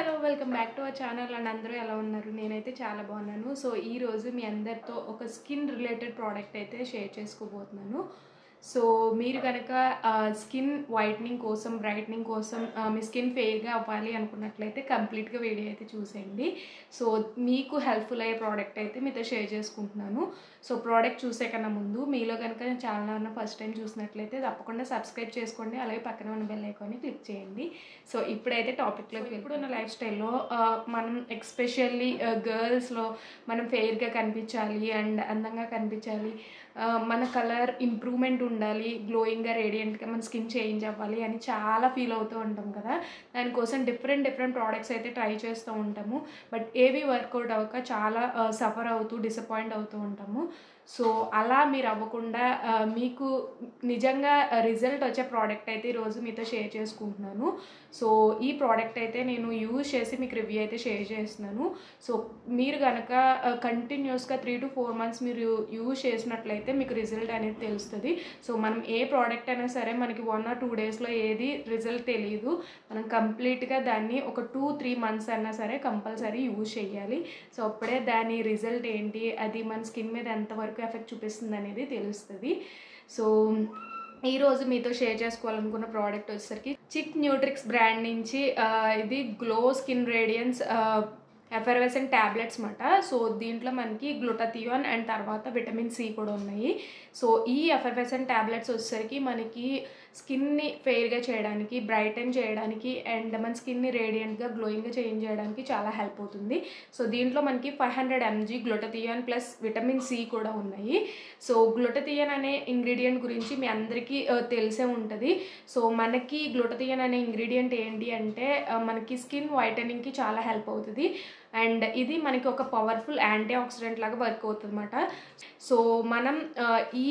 hello welcome back to our channel and అందరూ ఎలా ఉన్నారు నేనైతే చాలా బాగున్నాను సో ఈ రోజు మీ అందరితో ఒక స్కిన్ రిలేటెడ్ ప్రోడక్ట్ అయితే షేర్ చేసుకోబోతున్నాను సో మీరు కనుక స్కిన్ వైట్నింగ్ కోసం బ్రైట్నింగ్ కోసం ఆ, మీ స్కిన్ ఫెయిర్గా అవ్వాలి అనుకున్నట్లయితే కంప్లీట్గా వీడియో అయితే చూసేయండి సో మీకు హెల్ప్ఫుల్ అయ్యే ప్రోడక్ట్ అయితే మీతో షేర్ చేసుకుంటున్నాను సో ప్రోడక్ట్ చూసే కన్నా ముందు మీలో కనుక ఛానల్ ఉన్న ఫస్ట్ టైం చూసినట్లయితే తప్పకుండా సబ్స్క్రైబ్ చేసుకోండి అలాగే పక్కన ఉన్న బెల్ ఐకాన్ని క్లిక్ చేయండి సో ఇప్పుడైతే టాపిక్లోకి ఇప్పుడున్న లైఫ్ స్టైల్లో మనం ఎక్స్పెషల్లీ గర్ల్స్లో మనం ఫెయిర్గా కనిపించాలి అండ్ అందంగా కనిపించాలి ఆ, మన కలర్ ఇంప్రూవ్మెంట్ ఉండాలి గ్లోయింగ్గా రేడియంట్గా మన స్కిన్ చేంజ్ అవ్వాలి అని చాలా ఫీల్ అవుతూ ఉంటాం కదా దానికోసం డిఫరెంట్ డిఫరెంట్ ప్రోడక్ట్స్ అయితే ట్రై చేస్తూ ఉంటాము బట్ ఏవి వర్కౌట్ అవ్వక చాలా సఫర్ అవుతూ డిసప్పాయింట్ అవుతూ ఉంటాము సో అలా మీరు అవ్వకుండా ఆ, మీకు నిజంగా రిజల్ట్ వచ్చే ప్రోడక్ట్ అయితే ఈరోజు మీతో షేర్ చేసుకుంటున్నాను సో ఈ ప్రోడక్ట్ అయితే నేను యూజ్ చేసి మీకు రివ్యూ అయితే షేర్ చేస్తున్నాను సో మీరు కనుక కంటిన్యూస్గా త్రీ టు ఫోర్ మంత్స్ మీరు యూజ్ చేసినట్లయితే మీకు రిజల్ట్ అనేది తెలుస్తుంది సో మనం ఏ ప్రోడక్ట్ అయినా సరే మనకి వన్ ఆర్ టూ డేస్లో ఏది రిజల్ట్ తెలియదు మనం కంప్లీట్గా దాన్ని ఒక టూ త్రీ మంత్స్ అయినా సరే కంపల్సరీ యూజ్ చేయాలి సో అప్పుడే దాని రిజల్ట్ ఏంటి అది మన స్కిన్ మీద ఎంతవరకు ఎఫెక్ట్ చూపిస్తుంది అనేది తెలుస్తుంది సో ఈ రోజు మీతో షేర్ చేసుకోవాలనుకున్న ప్రోడక్ట్ వచ్చేసరికి చిక్ న్యూట్రిక్స్ బ్రాండ్ నుంచి ఆ, ఇది glow skin radiance effervescent tablets మాట సో దీంట్లో మనకి గ్లూటథియాన్ అండ్ తర్వాత విటమిన్ సి కూడా ఉన్నాయి సో ఈ ఎఫర్వెసెంట్ ట్యాబ్లెట్స్ వచ్చేసరికి మనకి స్కిన్ని ఫెయిర్గా చేయడానికి బ్రైటన్ చేయడానికి అండ్ మన స్కిన్ని రేడియంట్గా గ్లోయింగ్గా చేంజ్ చేయడానికి చాలా హెల్ప్ అవుతుంది సో దీంట్లో మనకి five hundred mg glutathione plus vitamin C కూడా ఉన్నాయి సో గ్లూటథియాన్ అనే ఇంగ్రీడియంట్ గురించి మీ అందరికీ ఆ, తెలిసే ఉంటుంది సో మనకి గ్లూటథియాన్ అనే ఇంగ్రీడియంట్ ఏంటి అంటే ఆ, మనకి స్కిన్ వైటనింగ్కి చాలా హెల్ప్ అవుతుంది అండ్ ఇది మనకి ఒక పవర్ఫుల్ యాంటీ ఆక్సిడెంట్ లాగా వర్క్ అవుతుంది అనమాట సో మనం ఆ, ఈ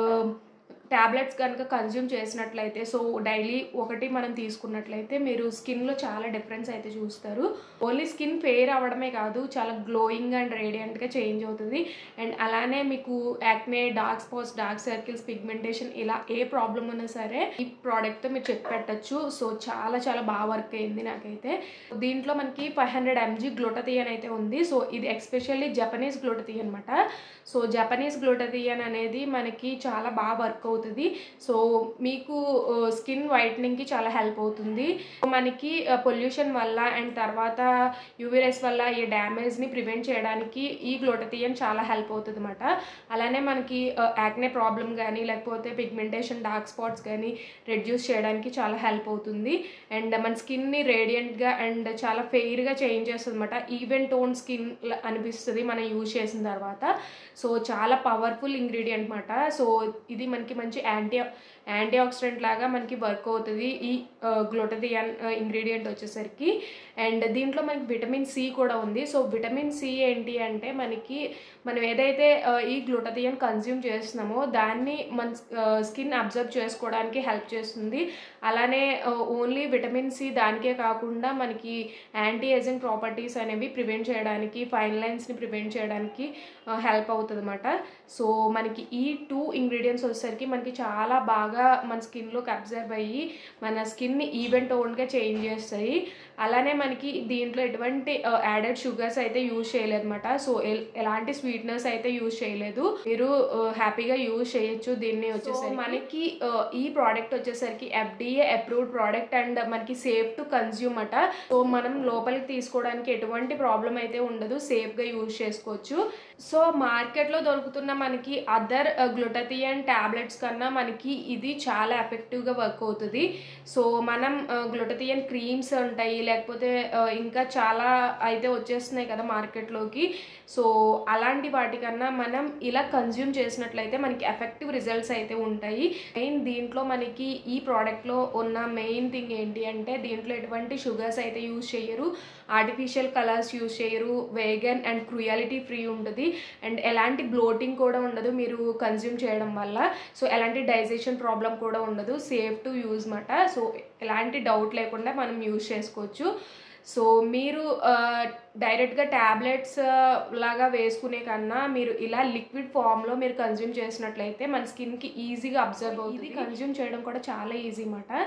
ట్యాబ్లెట్స్ కనుక కన్జ్యూమ్ చేసినట్లయితే సో డైలీ ఒకటి మనం తీసుకున్నట్లయితే మీరు స్కిన్లో చాలా డిఫరెన్స్ అయితే చూస్తారు ఓన్లీ స్కిన్ ఫెయిర్ అవ్వడమే కాదు చాలా గ్లోయింగ్ అండ్ రేడియంట్గా చేంజ్ అవుతుంది అండ్ అలానే మీకు acne dark spots dark circles pigmentation ఇలా ఏ ప్రాబ్లం ఉన్నా సరే ఈ ప్రోడక్ట్తో మీరు చెక్ పెట్టచ్చు సో చాలా చాలా బాగా వర్క్ అయింది నాకైతే దీంట్లో మనకి ఫైవ్ హండ్రెడ్ ఎంజీ గ్లూటథియన్ అయితే ఉంది సో ఇది ఎక్స్పెషల్లీ జపనీస్ గ్లూటథియన్ అనమాట సో జపనీస్ గ్లూటథియన్ అనేది మనకి చాలా బాగా వర్క్ అవుతుంది సో మీకు స్కిన్ వైట్నింగ్కి చాలా హెల్ప్ అవుతుంది మనకి పొల్యూషన్ వల్ల అండ్ తర్వాత యూవిరెస్ వల్ల ఈ డ్యామేజ్ని ప్రివెంట్ చేయడానికి ఈ గ్లూటథియన్ చాలా హెల్ప్ అవుతుంది అనమాట అలానే మనకి యాక్నే ప్రాబ్లం కానీ లేకపోతే పిగ్మెంటేషన్ డార్క్ స్పాట్స్ కానీ రెడ్యూస్ చేయడానికి చాలా హెల్ప్ అవుతుంది అండ్ మన స్కిన్ని రేడియంట్గా అండ్ చాలా ఫెయిర్గా చేంజ్ చేస్తుంది అనమాట ఈవెన్ టోన్ స్కిన్ అనిపిస్తుంది మనం యూజ్ చేసిన తర్వాత సో చాలా పవర్ఫుల్ ఇంగ్రీడియంట్ అనమాట సో ఇది మనకి మంచి యాంటీ యాంటీ ఆక్సిడెంట్ లాగా మనకి వర్క్ అవుతుంది ఈ గ్లూటథియాన్ ఇంగ్రీడియంట్ వచ్చేసరికి అండ్ దీంట్లో మనకి విటమిన్ సి కూడా ఉంది సో విటమిన్ సి ఏంటి అంటే మనకి మనం ఏదైతే ఆ, ఈ గ్లూటథియాన్ కన్జ్యూమ్ చేస్తున్నామో దాన్ని మన స్కిన్ అబ్జర్వ్ చేసుకోవడానికి హెల్ప్ చేస్తుంది అలానే ఓన్లీ విటమిన్ సి దానికే కాకుండా మనకి యాంటీ ఏజింగ్ ప్రాపర్టీస్ అనేవి ప్రివెంట్ చేయడానికి ఫైన్ లైన్స్ని ప్రివెంట్ చేయడానికి హెల్ప్ అవుతుంది అనమాట సో మనకి ఈ టూ ఇంగ్రీడియంట్స్ వచ్చేసరికి మనకి చాలా బాగా మన స్కిన్లోకి అబ్జర్వ్ అయ్యి మన స్కిన్ని ఈవెన్ టోన్గా చేంజ్ చేస్తాయి అలానే మనకి దీంట్లో ఎటువంటి యాడెడ్ షుగర్స్ అయితే యూజ్ చేయలేదు అనమాట సో ఎల్- ఎలాంటి స్వీట్నెస్ అయితే యూజ్ చేయలేదు మీరు హ్యాపీగా యూజ్ చేయొచ్చు దీన్ని వచ్చేసరికి మనకి ఆ, ఈ ప్రోడక్ట్ వచ్చేసరికి ఎఫ్డిఏ అప్రూవ్డ్ ప్రోడక్ట్ అండ్ మనకి సేఫ్ టు కన్జ్యూమ్ అట సో మనం లోపలికి తీసుకోవడానికి ఎటువంటి ప్రాబ్లం అయితే ఉండదు సేఫ్గా యూజ్ చేసుకోవచ్చు సో మార్కెట్లో దొరుకుతున్న మనకి అదర్ గ్లూటథియన్ టాబ్లెట్స్ కన్నా మనకి ఇది చాలా ఎఫెక్టివ్గా వర్క్ అవుతుంది సో మనం గ్లూటథియన్ క్రీమ్స్ ఉంటాయి లేకపోతే ఆ, ఇంకా చాలా అయితే వచ్చేస్తున్నాయి కదా మార్కెట్లోకి సో అలాంటి వాటికన్నా మనం ఇలా కన్జ్యూమ్ చేసినట్లయితే మనకి ఎఫెక్టివ్ రిజల్ట్స్ అయితే ఉంటాయి మెయిన్ దీంట్లో మనకి ఈ ప్రోడక్ట్లో ఉన్న మెయిన్ థింగ్ ఏంటి అంటే దీంట్లో ఎటువంటి షుగర్స్ అయితే యూజ్ చేయరు ఆర్టిఫిషియల్ కలర్స్ యూజ్ చేయరు వేగన్ అండ్ క్రుయాలిటీ ఫ్రీ ఉంటుంది అండ్ ఎలాంటి బ్లోటింగ్ కూడా ఉండదు మీరు కన్జ్యూమ్ చేయడం వల్ల సో ఎలాంటి డైజెషన్ ప్రాబ్లం కూడా ఉండదు సేఫ్ టు యూజ్ మాట సో ఎలాంటి డౌట్ లేకుండా మనం యూజ్ చేసుకోవచ్చు సో మీరు డైరెక్ట్గా ట్యాబ్లెట్స్ లాగా వేసుకునే కన్నా మీరు ఇలా లిక్విడ్ ఫామ్లో మీరు కన్జ్యూమ్ చేసినట్లయితే మన స్కిన్కి ఈజీగా అబ్జర్వ్ అవుతుంది ఇది కన్జ్యూమ్ చేయడం కూడా చాలా ఈజీ అన్నమాట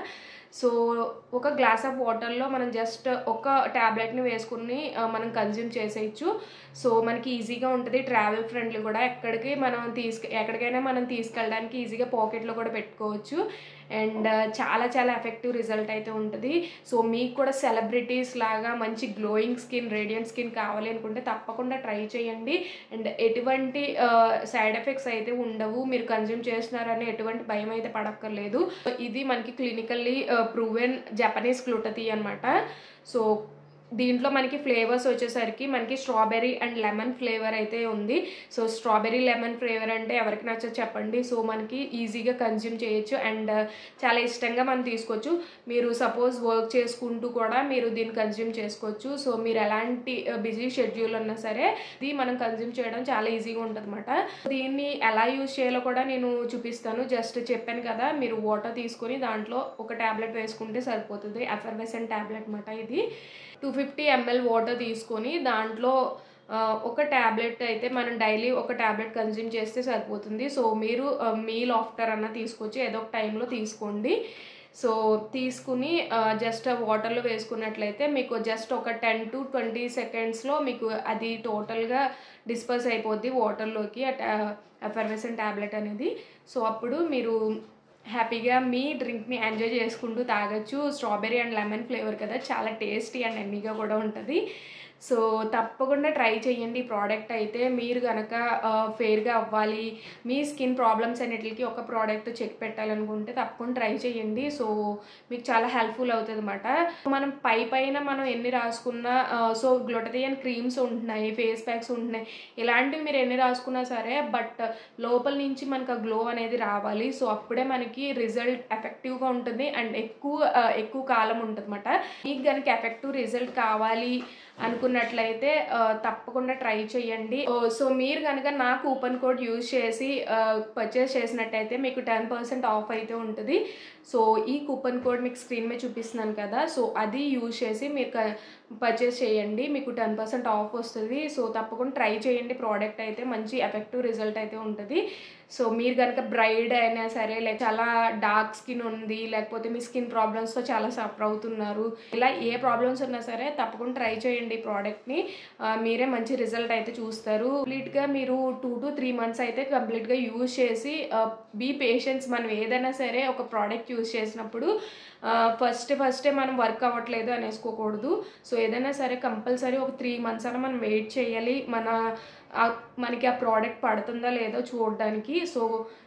సో ఒక గ్లాస్ ఆఫ్ వాటర్లో మనం జస్ట్ ఒక ట్యాబ్లెట్ని వేసుకుని ఆ, మనం కన్జ్యూమ్ చేసేయచ్చు సో మనకి ఈజీగా ఉంటుంది ట్రావెల్ ఫ్రెండ్లీ కూడా ఎక్కడికి మనం తీసుకు ఎక్కడికైనా మనం తీసుకెళ్ళడానికి ఈజీగా పాకెట్లో కూడా పెట్టుకోవచ్చు అండ్ చాలా చాలా ఎఫెక్టివ్ రిజల్ట్ అయితే ఉంటుంది సో మీకు కూడా సెలబ్రిటీస్ లాగా మంచి గ్లోయింగ్ స్కిన్ రేడియంట్ స్కిన్ కావాలి అనుకుంటే తప్పకుండా ట్రై చేయండి అండ్ ఎటువంటి సైడ్ ఎఫెక్ట్స్ అయితే ఉండవు మీరు కన్జ్యూమ్ చేస్తున్నారని ఎటువంటి భయం అయితే పడక్కర్లేదు ఇది మనకి క్లినికల్లీ ప్రూవెన్ జపనీస్ గ్లూటతీ అనమాట సో దీంట్లో మనకి ఫ్లేవర్స్ వచ్చేసరికి మనకి స్ట్రాబెర్రీ అండ్ లెమన్ ఫ్లేవర్ అయితే ఉంది సో స్ట్రాబెర్రీ లెమన్ ఫ్లేవర్ అంటే ఎవరికి నచ్చదు చెప్పండి సో మనకి ఈజీగా కన్జ్యూమ్ చేయొచ్చు అండ్ చాలా ఇష్టంగా మనం తీసుకోవచ్చు మీరు సపోజ్ వర్క్ చేసుకుంటూ కూడా మీరు దీన్ని కన్జ్యూమ్ చేసుకోవచ్చు సో మీరు ఎలాంటి బిజీ షెడ్యూల్ ఉన్నా సరే ఇది మనం కన్జ్యూమ్ చేయడం చాలా ఈజీగా ఉంటుంది అనమాట దీన్ని ఎలా యూజ్ చేయాలో కూడా నేను చూపిస్తాను జస్ట్ చెప్పాను కదా మీరు వాటర్ తీసుకొని దాంట్లో ఒక ట్యాబ్లెట్ వేసుకుంటే సరిపోతుంది ఎఫర్వెసెంట్ ట్యాబ్లెట్ అనమాట ఇది టూ ఫిఫ్టీ ఎంఎల్ వాటర్ తీసుకొని దాంట్లో ఆ, ఒక ట్యాబ్లెట్ అయితే మనం డైలీ ఒక ట్యాబ్లెట్ కన్జ్యూమ్ చేస్తే సరిపోతుంది సో మీరు మీల్ ఆఫ్టర్ అన్న తీసుకోవచ్చు ఏదో ఒక టైంలో తీసుకోండి సో తీసుకుని జస్ట్ వాటర్లో వేసుకున్నట్లయితే మీకు జస్ట్ ఒక టెన్ టు ట్వంటీ సెకండ్స్లో మీకు అది టోటల్గా డిస్పర్స్ అయిపోద్ది వాటర్లోకి ఎఫర్వెసెంట్ ట్యాబ్లెట్ అనేది సో అప్పుడు మీరు హ్యాపీగా మీ డ్రింక్ని ఎంజాయ్ చేసుకుంటూ తాగొచ్చు స్ట్రాబెర్రీ అండ్ లెమన్ ఫ్లేవర్ కదా చాలా టేస్టీ అండ్ ఎమ్మీగా కూడా ఉంటుంది సో తప్పకుండా ట్రై చేయండి ఈ ప్రోడక్ట్ అయితే మీరు కనుక ఫేర్గా అవ్వాలి మీ స్కిన్ ప్రాబ్లమ్స్ అన్నిటికి ఒక ప్రోడక్ట్ చెక్ పెట్టాలనుకుంటే తప్పకుండా ట్రై చేయండి సో మీకు చాలా హెల్ప్ఫుల్ అవుతుంది అనమాట మనం పై పైన మనం ఎన్ని రాసుకున్నా ఆ, సో గ్లొటథియన్ క్రీమ్స్ ఉంటున్నాయి ఫేస్ ప్యాక్స్ ఉంటున్నాయి ఇలాంటివి మీరు ఎన్ని రాసుకున్నా సరే బట్ లోపల నుంచి మనకు ఆ గ్లో అనేది రావాలి సో అప్పుడే మనకి రిజల్ట్ ఎఫెక్టివ్గా ఉంటుంది అండ్ ఎక్కువ ఆ, ఎక్కువ కాలం ఉంటుంది అనమాట మీకు కనుక ఎఫెక్టివ్ రిజల్ట్ కావాలి అనుకున్నట్లయితే ఆ, తప్పకుండా ట్రై చేయండి ఓ, సో మీరు కనుక నా కూపన్ కోడ్ యూజ్ చేసి పర్చేస్ చేసినట్టయితే మీకు టెన్ పర్సెంట్ ఆఫ్ అయితే ఉంటుంది సో ఈ కూపన్ కోడ్ మీకు స్క్రీన్ మీద చూపిస్తున్నాను కదా సో అది యూజ్ చేసి మీరు పర్చేస్ చేయండి మీకు టెన్ పర్సెంట్ ఆఫ్ వస్తుంది సో తప్పకుండా ట్రై చేయండి ప్రోడక్ట్ అయితే మంచి ఎఫెక్టివ్ రిజల్ట్ అయితే ఉంటుంది సో మీరు కనుక బ్రైడ్ అయినా సరే లేక చాలా డార్క్ స్కిన్ ఉంది లేకపోతే మీ స్కిన్ ప్రాబ్లమ్స్తో చాలా సఫర్ అవుతున్నారు ఇలా ఏ ప్రాబ్లమ్స్ ఉన్నా సరే తప్పకుండా ట్రై చేయండి ఈ ప్రోడక్ట్ని మీరే మంచి రిజల్ట్ అయితే చూస్తారు కంప్లీట్గా మీరు టూ టు త్రీ మంత్స్ అయితే కంప్లీట్గా యూజ్ చేసి బీ పేషెన్స్ మనం ఏదైనా సరే ఒక ప్రోడక్ట్ యూజ్ చేసినప్పుడు ఫస్ట్ ఫస్టే మనం వర్క్ అవ్వట్లేదు అనేసుకోకూడదు సో ఏదైనా సరే కంపల్సరీ ఒక త్రీ మంత్స్ అయినా మనం వెయిట్ చేయాలి మన ఆ- మనకి ఆ ప్రోడక్ట్ పడుతుందా లేదో చూడడానికి సో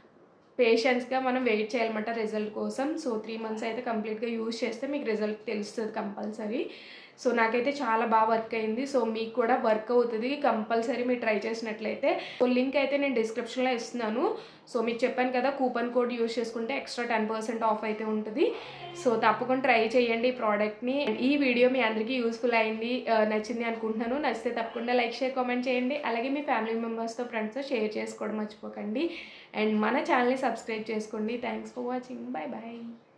పేషెన్స్గా మనం వెయిట్ చేయాలన్నమాట రిజల్ట్ కోసం సో త్రీ మంత్స్ అయితే కంప్లీట్గా యూజ్ చేస్తే మీకు రిజల్ట్ తెలుస్తుంది కంపల్సరీ సో నాకైతే చాలా బాగా వర్క్ అయింది సో మీకు కూడా వర్క్ అవుతుంది కంపల్సరీ మీరు ట్రై చేసినట్లయితే సో లింక్ అయితే నేను డిస్క్రిప్షన్లో ఇస్తున్నాను సో మీకు చెప్పాను కదా కూపన్ కోడ్ యూజ్ చేసుకుంటే ఎక్స్ట్రా టెన్ పర్సెంట్ ఆఫ్ అయితే ఉంటుంది సో తప్పకుండా ట్రై చేయండి ఈ ప్రోడక్ట్ని ఈ వీడియో మీ అందరికీ యూస్ఫుల్ అయింది ఆ, నచ్చింది అనుకుంటున్నాను నచ్చితే తప్పకుండా లైక్ షేర్ కామెంట్ చేయండి అలాగే మీ ఫ్యామిలీ మెంబర్స్తో ఫ్రెండ్స్తో షేర్ చేసుకోవడం మర్చిపోకండి అండ్ మన ఛానల్ని సబ్స్క్రైబ్ చేసుకోండి thanks for watching bye bye